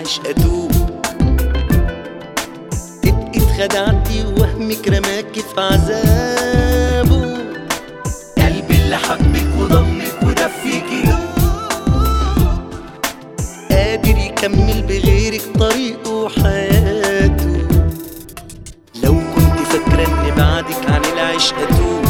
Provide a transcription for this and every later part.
العشق اتوب تبقي اتخدعتي ووهمك رماكي في عذابه قلبي اللي حبك وضمك ودفيكي قادر يكمل بغيرك طريقه وحياته لو كنت فاكرة ان بعدك عن العشق اتوب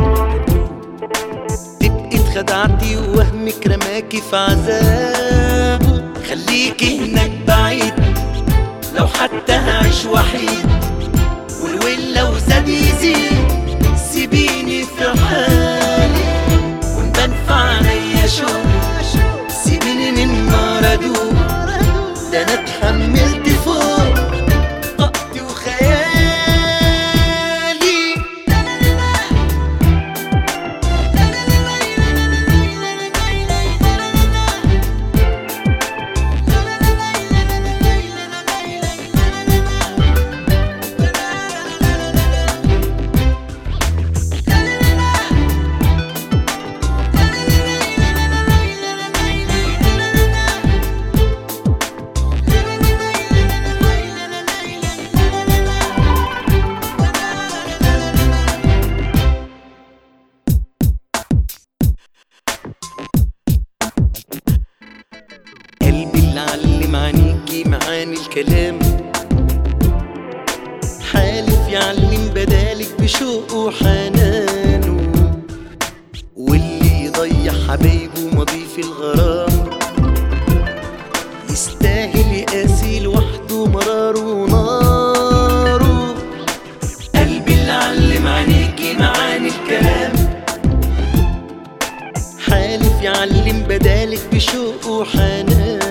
تبقي اتخدعتي ووهمك رماكي في عذابه خليكي هناك بعيد لو حتى هعيش وحيد والويل لو زاد يزيد سيبيني في حالي ونبان في عينيا شوق سيبيني من نار ادوب ده انا اتحملت فوق طاقتي وخيالي قلبي اللي علم عينيكي معاني الكلام حالف يعلم بدالك بشوقه وحنانه واللي يضيع حبايبه مضيف الغرام يستاهل يقاسي لوحده مراره وناره قلبي اللي علم عينيكي معاني الكلام حالف يعلم بدالك بشوق وحنان